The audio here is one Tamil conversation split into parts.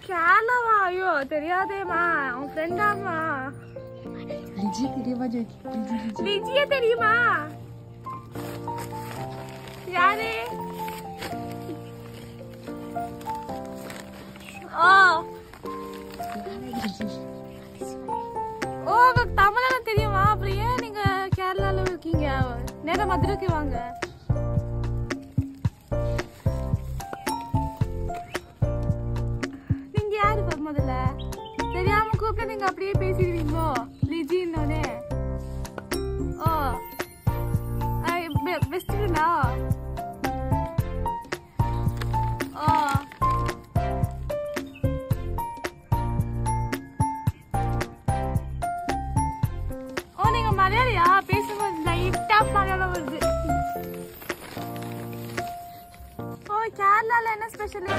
கேரளாவா ஐயோ தெரியாதேம்மா அவன் ஃப்ரெண்டாமா லிஜி தெரியுமா ஜோக்கி லிஜி லிஜி லிஜியே தெரியுமா யாரு ஓ லிஜி ஓ உங்களுக்கு தமிழெல்லாம் தெரியுமா அப்புறம் ஏன் நீங்க கேரளால இருக்கீங்க நேரா மதுரைக்கு வாங்க நீங்க யாரு இப்ப முதல்ல தெரியாம கூப்பிட்டு நீங்க அப்படியே பேசிடுவீங்களோ லிஜின்னோடனே ஓ பெஸ்ட் ஃப்ரெண்டா ஓ ஓ நீங்க மலையாளியா பேசும்போது லைட்டா மலையாளம் வருது ஓ கேரளால என்ன ஸ்பெஷல்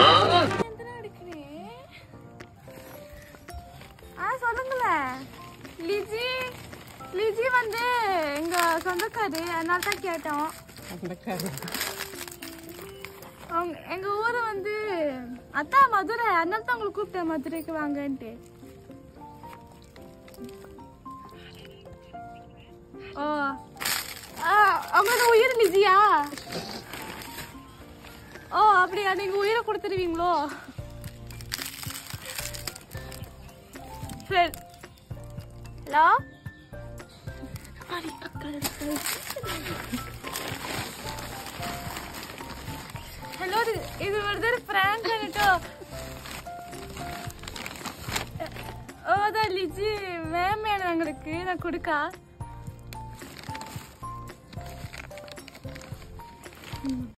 ஆ சொல்லுங்களேன் லிஜி லிஜி வந்து எங்க சொந்தக்காரு அதனால தான் கேட்டோம் அந்த கரு அவங்க எங்க ஊரு வந்து அத்தா மதுரை அதனால தான் உங்களுக்கு கூப்பிட்டேன் மதுரைக்கு வாங்கன்ட்டு ஓ ஆ, அவங்களோட உயிர் லிஜியா ஓ அப்படியா நீங்க உயிரை கொடுத்துருவீங்களோ சரி ஹலோ ഹലോ ഇത് വെറുതെ ഒരു പ്രാങ്ക് ആണ് കേട്ടോ ഓ അതാ ലിജി വേമയാണ് ഞങ്ങൾക്ക് ഞാൻ കൊടുക്കാം